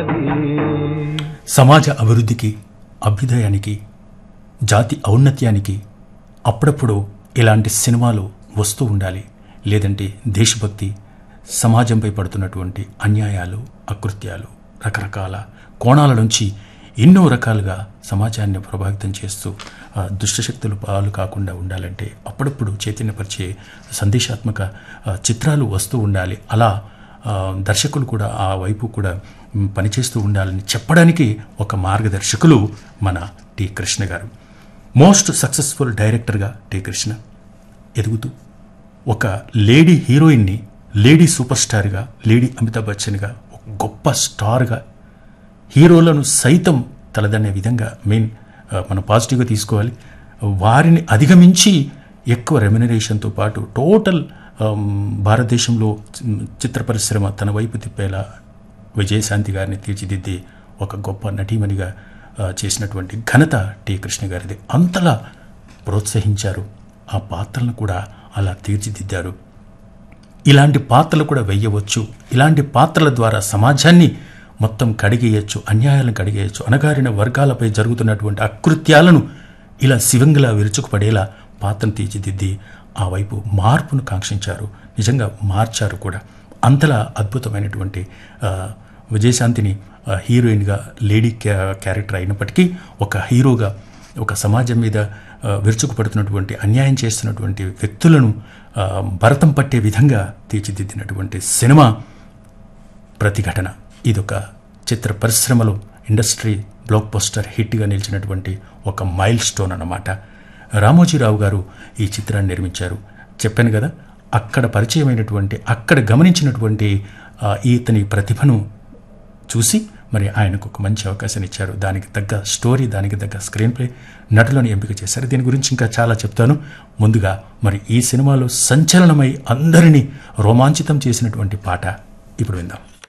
ఉన్నది సమాజ అభివృద్ధికి అభ్యుదయానికి జాతి ఔన్నత్యానికి అప్పుడప్పుడు ఇలాంటి సినిమాలు వస్తూ ఉండాలి లేదంటే దేశభక్తి సమాజంపై పడుతున్నటువంటి అన్యాయాలు అకృత్యాలు రకరకాల కోణాల నుంచి ఎన్నో రకాలుగా సమాజాన్ని ప్రభావితం చేస్తూ ఆ, దుష్టశక్తులు పాలు కాకుండా ఉండాలంటే అప్పుడప్పుడు చైతన్యపరిచే సందేశాత్మక ఆ, చిత్రాలు వస్తూ ఉండాలి అలా ఆ, దర్శకులు కూడా ఆ వైపు కూడా మ్, పనిచేస్తూ ఉండాలని చెప్పడానికి ఒక మార్గదర్శకులు మన టి కృష్ణ గారు మోస్ట్ సక్సెస్ఫుల్ డైరెక్టర్గా టి కృష్ణ ఎదుగుతూ ఒక లేడీ హీరోయిన్ని లేడీ సూపర్ స్టార్గా లేడీ అమితాబ్ బచ్చన్గా ఒక గొప్ప స్టార్గా హీరోలను సైతం తలదన్నే విధంగా మెయిన్ ఆ, మనం పాజిటివ్గా తీసుకోవాలి వారిని అధిగమించి ఎక్కువ రెమ్యునరేషన్తో పాటు టోటల్ ఆమ్, భారతదేశంలో చి- చిత్ర పరిశ్రమ తన వైపు తిప్పేలా విజయశాంతి గారిని తీర్చిదిద్ది ఒక గొప్ప నటీమణిగా ఆ, చేసినటువంటి ఘనత టి కృష్ణ గారిది అంతలా ప్రోత్సహించారు ఆ పాత్రలను కూడా అలా తీర్చిదిద్దారు ఇలాంటి పాత్రలు కూడా వెయ్యవచ్చు ఇలాంటి పాత్రల ద్వారా సమాజాన్ని మొత్తం కడిగేయచ్చు అన్యాయాలను కడిగేయచ్చు అణగారిన వర్గాలపై జరుగుతున్నటువంటి అకృత్యాలను ఇలా శివంగిలా విరుచుకుపడేలా పాత్రను తీర్చిదిద్ది ఆ వైపు మార్పును కాంక్షించారు నిజంగా మార్చారు కూడా అంతలా అద్భుతమైనటువంటి ఆ, విజయశాంతిని ఆ, హీరోయిన్గా లేడీ క్యా క్యారెక్టర్ అయినప్పటికీ ఒక హీరోగా ఒక సమాజం మీద ఆ, విరుచుకుపడుతున్నటువంటి అన్యాయం చేస్తున్నటువంటి వ్యక్తులను ఆ, భరతం పట్టే విధంగా తీర్చిదిద్దినటువంటి సినిమా ప్రతిఘటన ఇదొక చిత్ర పరిశ్రమలో ఇండస్ట్రీ బ్లాక్ బస్టర్ హిట్గా నిలిచినటువంటి ఒక మైల్ స్టోన్ అన్నమాట రామోజీరావు గారు ఈ చిత్రాన్ని నిర్మించారు చెప్పాను కదా అక్కడ పరిచయమైనటువంటి అక్కడ గమనించినటువంటి ఆ, ఇతని ప్రతిభను చూసి మరి ఆయనకు ఒక మంచి అవకాశాన్ని ఇచ్చారు దానికి తగ్గ స్టోరీ దానికి తగ్గ స్క్రీన్ ప్లే నటులను ఎంపిక చేశారు దీని గురించి ఇంకా చాలా చెప్తాను ముందుగా మరి ఈ సినిమాలో సంచలనమై అందరినీ రోమాంచితం చేసినటువంటి పాట ఇప్పుడు విందాం